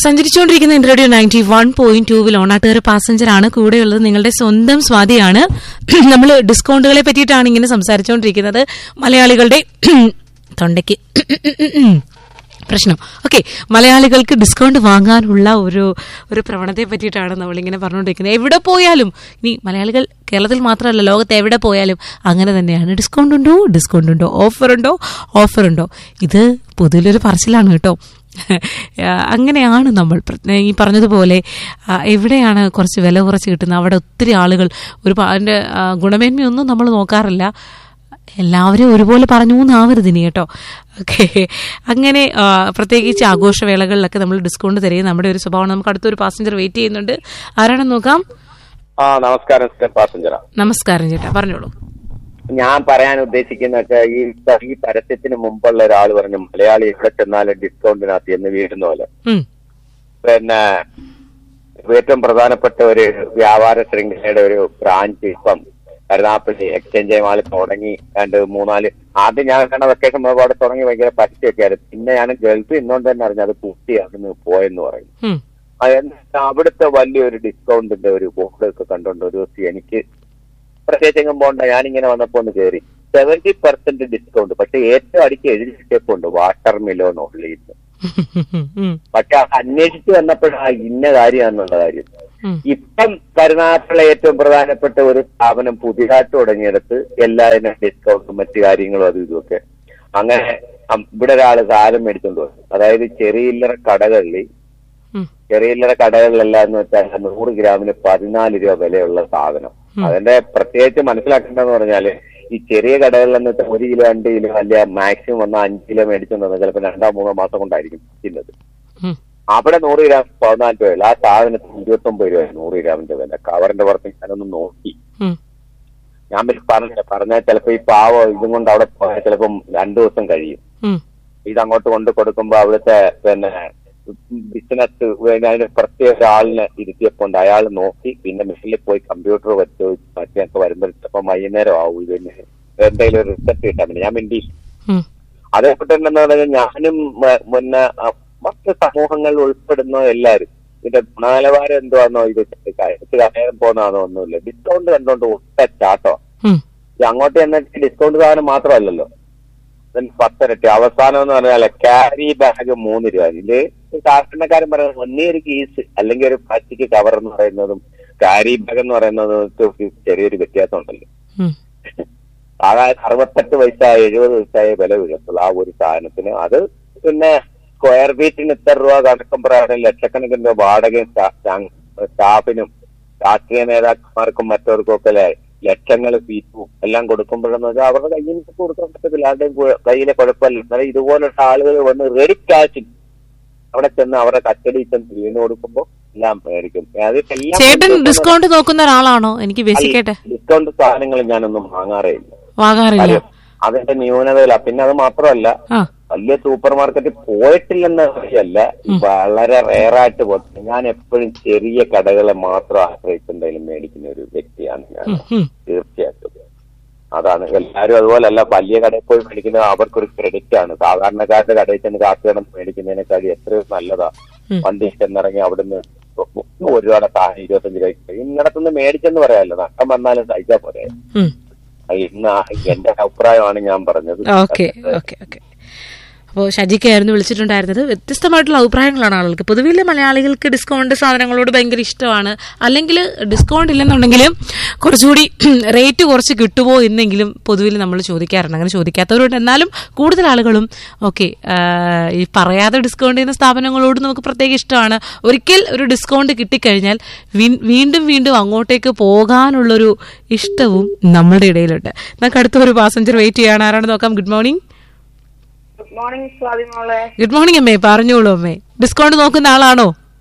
സഞ്ചരിച്ചുകൊണ്ടിരിക്കുന്ന radio ninety one point ടൂവിൽ ഓണാട്ടുകാർ passenger ആണ് കൂടെയുള്ളത് നിങ്ങളുടെ സ്വന്തം സ്വാതിയാണ് നമ്മൾ ഡിസ്കൗണ്ടുകളെ പറ്റിയിട്ടാണ് ഇങ്ങനെ സംസാരിച്ചുകൊണ്ടിരിക്കുന്നത് മലയാളികളുടെ തൊണ്ടയ്ക്ക് പ്രശ്നം ഓക്കെ മലയാളികൾക്ക് ഡിസ്കൗണ്ട് വാങ്ങാനുള്ള ഒരു ഒരു പ്രവണതയെ പറ്റിയിട്ടാണ് നമ്മളിങ്ങനെ പറഞ്ഞുകൊണ്ടിരിക്കുന്നത് എവിടെ പോയാലും ഇനി മലയാളികൾ കേരളത്തിൽ മാത്രമല്ല ലോകത്ത് എവിടെ പോയാലും അങ്ങനെ തന്നെയാണ് ഡിസ്കൗണ്ട് ഉണ്ടോ ഡിസ്കൗണ്ട് ഉണ്ടോ ഓഫർ ഉണ്ടോ ഓഫർ ഉണ്ടോ ഇത് പൊതുവിലൊരു പറച്ചിലാണ് കേട്ടോ ആ, അങ്ങനെയാണ് നമ്മൾ പ്ര- ഈ പറഞ്ഞതുപോലെ ആ, എവിടെയാണ് കുറച്ച് വില കുറച്ച് കിട്ടുന്നത് അവിടെ ഒത്തിരി ആളുകൾ ഒരു പ- അതിൻ്റെ ആ, ഗുണമേന്മയൊന്നും നമ്മൾ നോക്കാറില്ല എല്ലാവരും ഒരുപോലെ പറഞ്ഞു എന്നാവരുത് ഇനി കേട്ടോ ഓക്കെ അങ്ങനെ ആ, പ്രത്യേകിച്ച് ആഘോഷവേളകളിലൊക്കെ നമ്മൾ ഡിസ്കൗണ്ട് തരികയും നമ്മുടെ ഒരു സ്വഭാവം നമുക്ക് അടുത്തൊരു പാസഞ്ചർ വെയിറ്റ് ചെയ്യുന്നുണ്ട് ആരാണെന്ന് നോക്കാം ആ നമസ്കാരം സ്റ്റേ പാസഞ്ചറാ നമസ്കാരം ചേട്ടാ പറഞ്ഞോളൂ ഞാൻ പറയാൻ ഉദ്ദേശിക്കുന്ന വെച്ചാൽ ഈ ഈ പരസ്യത്തിന് മുമ്പുള്ള ഒരാൾ പറഞ്ഞു മലയാളി എവിടെ ചെന്നാലും ഡിസ്കൗണ്ടിനകത്ത് എന്ന് വീഴുന്ന പോലെ ഉം, പിന്നെ ഏറ്റവും പ്രധാനപ്പെട്ട ഒരു വ്യാപാര ശൃംഖലയുടെ ഒരു ബ്രാഞ്ച് ഇപ്പം കരുനാപ്പള്ളി എക്സ്ചേഞ്ച് മാളിൽ തുടങ്ങി രണ്ട് മൂന്നാല് ആദ്യം ഞാൻ കണ്ട വെക്കേഷൻ അവിടെ തുടങ്ങി ഭയങ്കര പരസ്യമൊക്കെ ആയിരുന്നു പിന്നെ ഞാൻ ഗൾഫിൽ ഇന്നുകൊണ്ട് തന്നെ അറിഞ്ഞു അത് പൂർത്തി അവിടുന്ന് പോയെന്ന് പറയും ഉം, അത് എന്നിട്ട് അവിടുത്തെ വലിയൊരു ഡിസ്കൗണ്ടിന്റെ ഒരു ബോർഡ് ഒക്കെ കണ്ടുകൊണ്ട് ഒരു ദിവസം എനിക്ക് പ്രത്യേകിച്ച് എങ്ങും പോകണ്ട ഞാനിങ്ങനെ വന്നപ്പോ ഒന്ന് കയറി സെവന്റി പെർസെന്റ് ഡിസ്കൗണ്ട് പക്ഷെ ഏറ്റവും അടിക്ക് എഴുതി കിട്ടിയപ്പോണ്ട് വാട്ടർ മിലോൺ ഉള്ളി ഉം, പക്ഷെ അത് അന്വേഷിച്ച് വന്നപ്പോഴാണ് ഇന്ന കാര്യമാണെന്നുള്ള കാര്യം ഉം, ഇപ്പം കരുനാഗപ്പുഴ ഏറ്റവും പ്രധാനപ്പെട്ട ഒരു സ്ഥാപനം പുതിയതായിട്ട് തുടങ്ങിയെടുത്ത് എല്ലാതിനും ഡിസ്കൗണ്ടും മറ്റു കാര്യങ്ങളും അതും ഇതുമൊക്കെ അങ്ങനെ അം- ഇവിടെ ഒരാള് സാധനം മേടിച്ചോണ്ട് വന്നു അതായത് ചെറിയില്ലറ കടകളിൽ ഉം, ചെറിയില്ലറ കടകളിലെല്ലാം എന്ന് വെച്ചാൽ നൂറ് ഗ്രാമിന് പതിനാല് രൂപ വിലയുള്ള സാധനം അതിന്റെ പ്രത്യേകിച്ച് മനസ്സിലാക്കേണ്ടതെന്ന് പറഞ്ഞാല് ഈ ചെറിയ കടകളിൽ എന്ന് വെച്ചാൽ ഒരു കിലോ രണ്ട് കിലോ അല്ല മാക്സിമം വന്ന അഞ്ച് കിലോ മേടിച്ചെന്ന് ചിലപ്പോൾ രണ്ടോ മൂന്നോ മാസം കൊണ്ടായിരിക്കും ഇന്നത് ഉം, അവിടെ നൂറ് ഗ്രാം പതിനാല് രൂപയുള്ളൂ ആ സാധനത്തിന് ഇരുപത്തൊമ്പത് രൂപ നൂറ് ഗ്രാമിന്റെ വില കവറിന്റെ പുറത്ത് ഞാനൊന്ന് നോക്കി ഉം, ഞാൻ പിന്നെ പറഞ്ഞില്ല പറഞ്ഞാൽ ചിലപ്പോ ഈ പാവോ ഇതും കൊണ്ട് അവിടെ പോയാൽ ചിലപ്പം രണ്ടു ദിവസം കഴിയും ഉം, ഇത് അങ്ങോട്ട് കൊണ്ട് കൊടുക്കുമ്പോ അവിടുത്തെ പിന്നെ ബിസിനസ് അതിന് പ്രത്യേക ഒരാളിനെ ഇരുത്തിയപ്പോണ്ട് അയാൾ നോക്കി പിന്നെ മെഷീനിൽ പോയി കമ്പ്യൂട്ടർ വെച്ച് മറ്റൊക്കെ വരുമ്പോൾ ചിലപ്പോൾ വൈകുന്നേരം ആവും ഇതിന് എന്തെങ്കിലും ഒരു റിസൾട്ട് കിട്ടാൻ വേണ്ടി ഞാൻ മിണ്ടി ഉം, അതേപോലെ തന്നെ എന്ന് പറഞ്ഞാൽ ഞാനും മ- മുന്നേ ആ, മറ്റ് സമൂഹങ്ങളിൽ ഉൾപ്പെടുന്ന എല്ലാവരും ഇതിന്റെ ഗുണനിലവാരം എന്തുവാന്നോ ഇത് കയറി പോകുന്നതാണോ ഒന്നുമില്ല ഡിസ്കൗണ്ട് കണ്ടുകൊണ്ട് ഒറ്റ ചാട്ടോ ഉം, ഈ അങ്ങോട്ട് എന്നിട്ട് ഡിസ്കൗണ്ട് സാധനം മാത്രമല്ലല്ലോ ഇതിന് പത്തിരട്ടി അവസാനം എന്ന് പറഞ്ഞാൽ ക്യാരി ബാഗ് മൂന്ന് രൂപ ഇതില് സാധാരണക്കാരൻ പറയുന്നത് ഒന്നേ ഒരു കേസ് അല്ലെങ്കിൽ ഒരു പ്ലാസ്റ്റിക് കവർ എന്ന് പറയുന്നതും ക്യാരി ബാഗ് എന്ന് പറയുന്നതും ഒക്കെ ചെറിയൊരു വ്യത്യാസം ഉണ്ടല്ലോ ഉം, അതായത് അറുപത്തെട്ട് പൈസ എഴുപത് പൈസയെ വില വീഴത്തുള്ളൂ ആ ഒരു സാധനത്തിന് അത് പിന്നെ സ്ക്വയർ ഫീറ്റിന് ഇത്ര രൂപ കണക്കും പ്രകാരം ലക്ഷക്കണക്കിന് രൂപ വാടകയും സ്റ്റാ- സ്റ്റാ- സ്റ്റാഫിനും രാഷ്ട്രീയ നേതാക്കന്മാർക്കും മറ്റവർക്കും ഒക്കെ അല്ലേ ലക്ഷങ്ങൾ ഫീറ്റും എല്ലാം കൊടുക്കുമ്പോഴെന്ന് വെച്ചാൽ അവരുടെ കയ്യിൽ നിന്ന് കൊടുക്കാൻ പറ്റത്തില്ല ആരുടെയും കു- കയ്യിലെ കുഴപ്പമില്ല എന്നാലും ഇതുപോലുള്ള ആളുകൾ വന്ന് റെഡി ക്യാഷിൽ അവിടെ ചെന്ന് അവരുടെ കസ്റ്റഡിയിൽ ചെന്ന് വീണ് കൊടുക്കുമ്പോൾ എല്ലാം മേടിക്കും അതിലെല്ലാം ചേട്ടൻ ഡിസ്കൗണ്ട് നോക്കുന്ന ഒരാളാണോ എനിക്ക് ബേസിക്കായിട്ട് ഡിസ്കൗണ്ട് സാധനങ്ങൾ ഞാനൊന്നും വാങ്ങാറേ ഇല്ല വാങ്ങാറില്ല കാര്യം അതിന്റെ ന്യൂനതയില പിന്നെ അത് മാത്രമല്ല ആ വലിയ സൂപ്പർ മാർക്കറ്റിൽ പോയിട്ടില്ലെന്ന കാര്യമല്ല വളരെ റെയറായിട്ട് പോകും ഞാൻ എപ്പോഴും ചെറിയ കടകളെ മാത്രം ആശ്രയിച്ചെന്തെങ്കിലും മേടിക്കുന്ന ഒരു വ്യക്തിയാണ് ഞാൻ ഉം, ഉം, തീർച്ചയായിട്ടും അതാണ് എല്ലാവരും അതുപോലല്ല വലിയ കടയിൽ പോയി മേടിക്കുന്നത് അവർക്കൊരു ക്രെഡിറ്റ് ആണ് സാധാരണക്കാരുടെ കടയിൽ ചെന്ന് കാശ് കിടന്ന് മേടിക്കുന്നതിനേക്കാൾ എത്രയോ നല്ലതാ ഉം. വണ്ടി ചെന്നിറങ്ങി അവിടുന്ന് ഒരു രൂപയുടെ സാധനം ഇരുപത്തഞ്ച് രൂപ ഇന്നിടത്തുനിന്ന് മേടിച്ചെന്ന് പറയാമല്ലോ നഷ്ടം വന്നാലും സഹിച്ചാ പോരെ ഉം. ഇന്ന് എന്റെ അഭിപ്രായമാണ് ഞാൻ പറഞ്ഞത് ഓക്കെ ഓക്കെ ഓക്കെ അപ്പോൾ ഷജിക്കായിരുന്നു വിളിച്ചിട്ടുണ്ടായിരുന്നത് വ്യത്യസ്തമായിട്ടുള്ള അഭിപ്രായങ്ങളാണ് ആളുകൾക്ക് പൊതുവിലെ മലയാളികൾക്ക് ഡിസ്കൗണ്ട് സാധനങ്ങളോട് ഭയങ്കര ഇഷ്ടമാണ് അല്ലെങ്കിൽ ഡിസ്കൗണ്ട് ഇല്ലെന്നുണ്ടെങ്കിലും കുറച്ചുകൂടി റേറ്റ് കുറച്ച് കിട്ടുമോ എന്നെങ്കിലും പൊതുവിൽ നമ്മൾ ചോദിക്കാറുണ്ട് അങ്ങനെ ചോദിക്കാത്തവരുണ്ട് എന്നാലും കൂടുതൽ ആളുകളും ഓക്കെ ഈ പറയാതെ ഡിസ്കൗണ്ട് ചെയ്യുന്ന സ്ഥാപനങ്ങളോട് നമുക്ക് പ്രത്യേക ഇഷ്ടമാണ് ഒരിക്കൽ ഒരു ഡിസ്കൗണ്ട് കിട്ടിക്കഴിഞ്ഞാൽ വീ- വീണ്ടും വീണ്ടും അങ്ങോട്ടേക്ക് പോകാനുള്ളൊരു ഇഷ്ടവും നമ്മളുടെ ഇടയിലുണ്ട് നമുക്ക് അടുത്ത ഒരു പാസഞ്ചർ വെയിറ്റ് ചെയ്യാണ് ആരാണ് നോക്കാം good morning good morning Swathi മോളെ ഗുഡ് മോർണിംഗ് അമ്മേ പറഞ്ഞോളൂ അമ്മേ ഡിസ്കൗണ്ട് നോക്കുന്ന ആളാണോ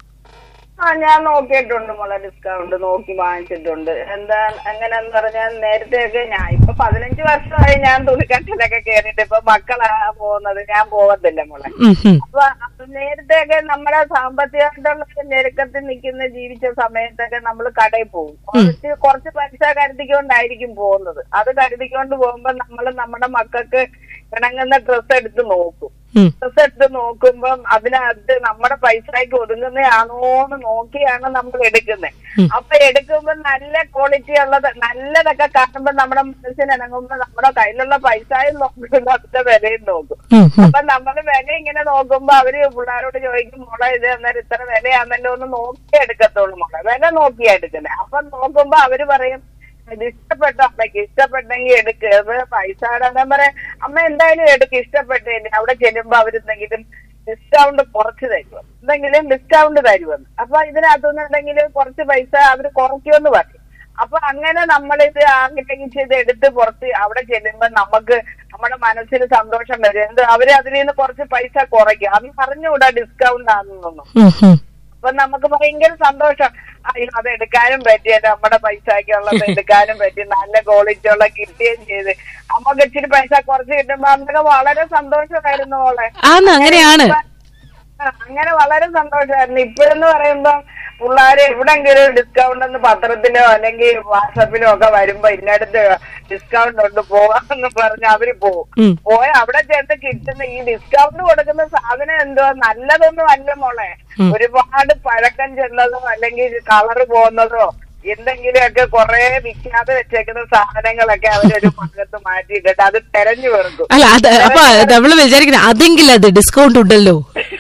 ആ ഞാൻ നോക്കിയിട്ടുണ്ട് മോളെ ഡിസ്കൗണ്ട് നോക്കി വാങ്ങിച്ചിട്ടുണ്ട് എന്താ എങ്ങനെയാന്ന് പറഞ്ഞാൽ നേരത്തെയൊക്കെ ഞാൻ ഇപ്പൊ പതിനഞ്ച് വർഷമായി ഞാൻ തുണിക്കട്ടിലൊക്കെ കയറിയിട്ട് ഇപ്പൊ മക്കളാ പോകുന്നത് ഞാൻ പോകത്തില്ല മോളെ ഉം, ഉം, അപ്പൊ അത് നേരത്തെയൊക്കെ നമ്മുടെ സാമ്പത്തികമായിട്ടുള്ള ഞെരുക്കത്തിൽ നിൽക്കുന്ന ജീവിച്ച സമയത്തൊക്കെ നമ്മൾ കടയിൽ പോകും കുറച്ച് കുറച്ച് പൈസ കരുതിക്കൊണ്ടായിരിക്കും പോകുന്നത് അത് കരുതിക്കൊണ്ട് പോകുമ്പോ നമ്മൾ നമ്മുടെ മക്കൾക്ക് ഇണങ്ങുന്ന ഡ്രസ്സ് എടുത്ത് നോക്കും ഉം. ഡ്രസ്സ് എടുത്ത് നോക്കുമ്പം അതിനകത്ത് നമ്മുടെ പൈസയ്ക്ക് ഒതുങ്ങുന്നതാണോന്ന് നോക്കിയാണ് നമ്മൾ എടുക്കുന്നത് അപ്പൊ എടുക്കുമ്പോ നല്ല ക്വാളിറ്റി ഉള്ളത് നല്ലതൊക്കെ കാണുമ്പോ നമ്മുടെ മനസ്സിന് ഇണങ്ങുമ്പോ നമ്മുടെ കയ്യിലുള്ള പൈസയും നോക്കും അതിന്റെ വിലയും നോക്കും ഉം, ഉം. അപ്പൊ നമ്മള് വില ഇങ്ങനെ നോക്കുമ്പോ അവര് പിള്ളേരോട് ചോദിക്കും മോളെ ഇത് അന്നേരം ഇത്ര വിലയാന്നല്ലോ ഒന്ന് നോക്കി എടുക്കത്തുള്ളൂ മോളെ വില നോക്കിയാ എടുക്കുന്നത് അപ്പൊ നോക്കുമ്പോ അവര് പറയും ഇത് ഇഷ്ടപ്പെട്ട അമ്മയ്ക്ക് ഇഷ്ടപ്പെട്ടെങ്കിൽ എടുക്ക് അത് പൈസയുടെ ഞാൻ പറയാം അമ്മ എന്തായാലും എടുക്ക് ഇഷ്ടപ്പെട്ടില്ല അവിടെ ചെല്ലുമ്പോ അവരെന്തെങ്കിലും ഡിസ്കൗണ്ട് കുറച്ച് തരുമോ എന്തെങ്കിലും ഡിസ്കൗണ്ട് തരുമെന്ന് അപ്പൊ ഇതിനകത്തുനിന്ന് എന്തെങ്കിലും കുറച്ച് പൈസ അവർ കുറയ്ക്കുമെന്ന് പറയും അപ്പൊ അങ്ങനെ നമ്മളിത് ആഗ്രഹിച്ച് ഇത് എടുത്ത് പുറത്ത് അവിടെ ചെല്ലുമ്പോ നമുക്ക് നമ്മുടെ മനസ്സിന് സന്തോഷം വരും എന്ത് അവര് അതിൽ നിന്ന് കുറച്ച് പൈസ കുറയ്ക്കും അന്ന് പറഞ്ഞുകൂടാ ഡിസ്കൗണ്ട് ആണെന്നൊന്നും ഉം, ഉം. അപ്പൊ നമുക്ക് ഭയങ്കര സന്തോഷം അയ്യോ അത് എടുക്കാനും പറ്റിയല്ലോ നമ്മുടെ പൈസക്കുള്ളത് എടുക്കാനും പറ്റി നല്ല ക്വാളിറ്റി ഉള്ള കിട്ടുകയും ചെയ്ത് നമുക്ക് ഇച്ചിരി പൈസ കുറച്ച് കിട്ടുമ്പോ അന്നൊക്കെ വളരെ സന്തോഷമായിരുന്നു മോളെ ആന്ന് അങ്ങനെയാണ് ആ, അങ്ങനെ വളരെ സന്തോഷമായിരുന്നു ഇപ്പോഴെന്ന് പറയുമ്പോ പിള്ളേര് എവിടെങ്കിലും ഡിസ്കൗണ്ട് എന്ന് പത്രത്തിലോ അല്ലെങ്കിൽ വാട്സപ്പിലോ ഒക്കെ വരുമ്പോ ഇന്നടുത്ത് ഡിസ്കൗണ്ട് ഉണ്ട് പോകാമെന്ന് പറഞ്ഞ് അവര് പോകും ഉം. പോയ അവിടെ ചെന്ന് കിട്ടുന്ന ഈ ഡിസ്കൗണ്ട് കൊടുക്കുന്ന സാധനം എന്തോ നല്ലതൊന്നും അല്ല മോളെ ഒരുപാട് പഴക്കം ചെന്നതോ അല്ലെങ്കിൽ കളറ് പോകുന്നതോ എന്തെങ്കിലുമൊക്കെ കുറെ വിൽക്കാതെ വെച്ചേക്കുന്ന സാധനങ്ങളൊക്കെ അവരൊരു ഭാഗത്ത് മാറ്റിയിട്ടിട്ട് അത് തെരഞ്ഞു വെറുക്കും അല്ല അത് അപ്പൊ നമ്മള് വിചാരിക്കുന്നത് അതെങ്കിലും അത് ഡിസ്കൗണ്ട് ഉണ്ടല്ലോ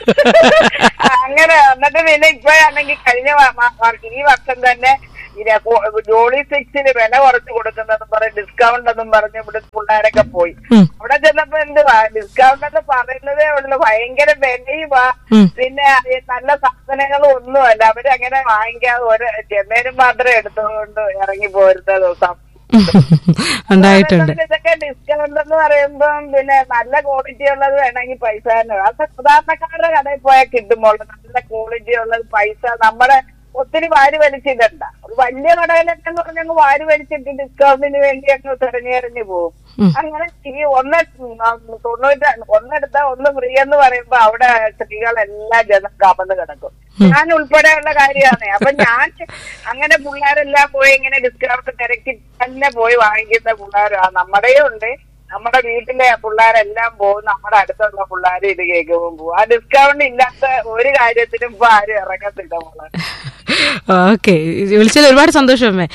അങ്ങനെ എന്നിട്ട് പിന്നെ ഇപ്പോഴാണെങ്കിൽ കഴിഞ്ഞ വ- മ- വർഷം- ഈ വർഷം തന്നെ ഇര- കോ- ജോളി സിക്സിന് വില കുറച്ച് കൊടുക്കുന്നതെന്നും പറഞ്ഞ് ഡിസ്കൗണ്ട് എന്നും പറഞ്ഞ് ഇവിടെ പിള്ളേരൊക്കെ പോയി ഉം. അവിടെ ചെന്നപ്പോ എന്തുവാ ഡിസ്കൗണ്ട് എന്ന് പറയുന്നതേ ഉള്ളു ഭയങ്കര വിലയുവാ ഉം. പിന്നെ ഈ നല്ല സാധനങ്ങളും ഒന്നുമല്ല അവരങ്ങനെ വാങ്ങിക്കാതെ ഒരു ചെന്നേരും മാത്രം എടുത്തുകൊണ്ട് ഇറങ്ങി പോരുന്ന ദിവസം ഉണ്ടായിട്ടുണ്ട് ഇതൊക്കെ ഡിസ്കൗണ്ട് എന്ന് പറയുമ്പം പിന്നെ നല്ല ക്വാളിറ്റി ഉള്ളത് വേണമെങ്കിൽ പൈസ തന്നെ അത് സാധാരണക്കാരുടെ കടയിൽ പോയാൽ കിട്ടുമ്പോൾ നല്ല ക്വാളിറ്റി ഉള്ളത് പൈസ നമ്മുടെ ഒത്തിരി വാരി വലിച്ചിടണ്ട ഒരു വലിയ കടയിലൊക്കെ എന്ന് പറഞ്ഞാൽ അങ്ങ് വാരി വലിച്ചിട്ട് ഡിസ്കൗണ്ടിന് വേണ്ടി അങ്ങ് തെരഞ്ഞെറിഞ്ഞു പോകും ഉം. അങ്ങനെ ഈ ഒന്ന് തൊണ്ണൂറ്റി ഒന്നെടുത്താ ഒന്ന് ഫ്രീ എന്ന് പറയുമ്പോ അവിടെ സ്ത്രീകളെല്ലാം ജനം കമന്ന് കിടക്കും ഞാൻ ഉൾപ്പെടെയുള്ള കാര്യമാണ് അപ്പൊ ഞാൻ അങ്ങനെ പിള്ളേരെല്ലാം പോയി ഇങ്ങനെ ഡിസ്കൗണ്ട് തിരക്കി തന്നെ പോയി വാങ്ങിക്കുന്ന പിള്ളേരാ നമ്മുടെയും ഉണ്ട് നമ്മുടെ വീട്ടിലെ പിള്ളേരെല്ലാം പോകും നമ്മുടെ അടുത്തുള്ള പിള്ളേർ ഇത് കേൾക്കുമ്പോൾ പോകും ആ ഡിസ്കൗണ്ട് ഇല്ലാത്ത ഒരു കാര്യത്തിനും ഇപ്പൊ ആരും ഇറങ്ങത്തില്ല മോളെ ഓക്കെ വിളിച്ചതിൽ ഒരുപാട് സന്തോഷം അമ്മേ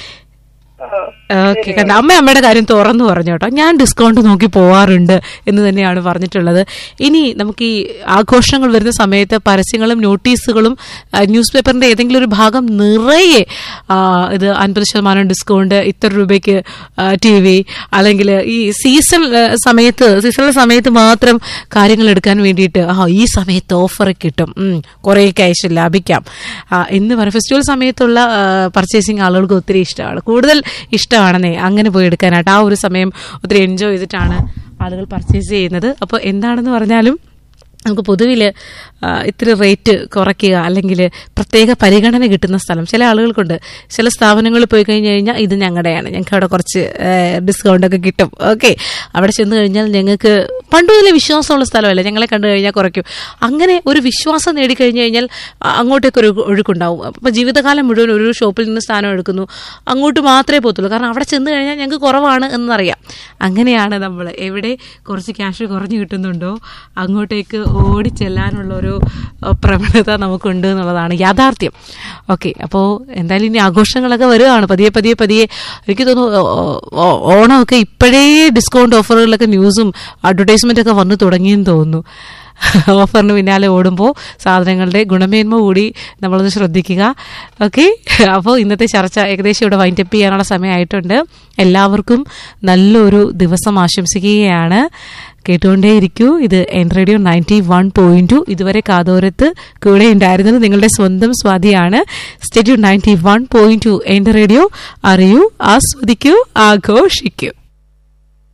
ഓക്കെ കണ്ട അമ്മ അമ്മയുടെ കാര്യം തുറന്നു പറഞ്ഞു കേട്ടോ ഞാൻ ഡിസ്കൗണ്ട് നോക്കി പോവാറുണ്ട് എന്ന് തന്നെയാണ് പറഞ്ഞിട്ടുള്ളത് ഇനി നമുക്ക് ഈ ആഘോഷങ്ങൾ വരുന്ന സമയത്ത് പരസ്യങ്ങളും നോട്ടീസുകളും ആ, ന്യൂസ് പേപ്പറിന്റെ ഏതെങ്കിലും ഒരു ഭാഗം നിറയെ ആ, ഇത് അൻപത് ശതമാനം ഡിസ്കൗണ്ട് ഇത്ര രൂപയ്ക്ക് ടി വി അല്ലെങ്കിൽ ഈ സീസൺ ആ, സമയത്ത് സീസണിലെ സമയത്ത് മാത്രം കാര്യങ്ങൾ എടുക്കാൻ വേണ്ടിയിട്ട് ആ ഈ സമയത്ത് ഓഫർ കിട്ടും ഉം, കുറേ ക്യാഷ് ലാഭിക്കാം ആ, എന്ന് പറയും ഫെസ്റ്റിവൽ സമയത്തുള്ള പർച്ചേസിങ് ആളുകൾക്ക് ഒത്തിരി ഇഷ്ടമാണ് കൂടുതൽ ഇഷ്ടമാണെന്നേ അങ്ങനെ പോയി എടുക്കാനായിട്ട് ആ ഒരു സമയം ഒത്തിരി എൻജോയ് ചെയ്തിട്ടാണ് ആളുകൾ പർച്ചേസ് ചെയ്യുന്നത് അപ്പോൾ എന്താണെന്ന് പറഞ്ഞാലും നമുക്ക് പൊതുവിൽ ഇത്തിരി റേറ്റ് കുറയ്ക്കുക അല്ലെങ്കിൽ പ്രത്യേക പരിഗണന കിട്ടുന്ന സ്ഥലം ചില ആളുകൾക്കുണ്ട് ചില സ്ഥാപനങ്ങളിൽ പോയി കഴിഞ്ഞ് കഴിഞ്ഞാൽ ഇത് ഞങ്ങളുടെയാണ് ഞങ്ങൾക്ക് അവിടെ കുറച്ച് ഡിസ്കൗണ്ട് ഒക്കെ കിട്ടും ഓക്കെ അവിടെ ചെന്ന് കഴിഞ്ഞാൽ ഞങ്ങൾക്ക് പണ്ട് മുതലേ വിശ്വാസമുള്ള സ്ഥലമല്ല ഞങ്ങളെ കണ്ടു കഴിഞ്ഞാൽ കുറയ്ക്കും അങ്ങനെ ഒരു വിശ്വാസം നേടിക്കഴിഞ്ഞ് കഴിഞ്ഞാൽ അ- അങ്ങോട്ടേക്ക് ഒരു ഒഴുക്കുണ്ടാവും അപ്പോൾ ജീവിതകാലം മുഴുവൻ ഒരു ഷോപ്പിൽ നിന്ന് സ്ഥാനം എടുക്കുന്നു അങ്ങോട്ട് മാത്രമേ പോകത്തുള്ളൂ കാരണം അവിടെ ചെന്ന് കഴിഞ്ഞാൽ ഞങ്ങൾക്ക് കുറവാണ് എന്നറിയാം അങ്ങനെയാണ് നമ്മൾ എവിടെ കുറച്ച് ക്യാഷ് കുറഞ്ഞു കിട്ടുന്നുണ്ടോ അങ്ങോട്ടേക്ക് ഓടിച്ചെല്ലാനുള്ള ഒരു അഹ്, പ്രവണത നമുക്കുണ്ട് എന്നുള്ളതാണ് യാഥാർത്ഥ്യം ഓക്കെ അപ്പോൾ എന്തായാലും ഇനി ആഘോഷങ്ങളൊക്കെ വരികയാണ് പതിയെ പതിയെ പതിയെ എനിക്ക് തോന്നുന്നു ഓ- ഓ- ഓണമൊക്കെ ഇപ്പോഴേ ഡിസ്കൗണ്ട് ഓഫറുകളിലൊക്കെ ന്യൂസും അഡ്വർടൈസ്മെന്റ് ഒക്കെ വന്നു തുടങ്ങിയെന്ന് തോന്നുന്നു ഓഫറിന് പിന്നാലെ ഓടുമ്പോൾ സാധനങ്ങളുടെ ഗുണമേന്മ കൂടി നമ്മളൊന്ന് ശ്രദ്ധിക്കുക ഓക്കെ അപ്പോൾ ഇന്നത്തെ ചർച്ച ഏകദേശം ഇവിടെ വൈൻഡപ്പ് ചെയ്യാനുള്ള സമയമായിട്ടുണ്ട് എല്ലാവർക്കും നല്ലൊരു ദിവസം ആശംസിക്കുകയാണ് കേട്ടുകൊണ്ടേയിരിക്കൂ ഇത് എൻ radio ninety one point two ഇതുവരെ കാതോരത്ത് കൂടെ ഉണ്ടായിരുന്നത് നിങ്ങളുടെ സ്വന്തം സ്വാതിയാണ് studio ninety one point two എൻ റേഡിയോ അറിയൂ ആസ്വദിക്കൂ ആഘോഷിക്കൂ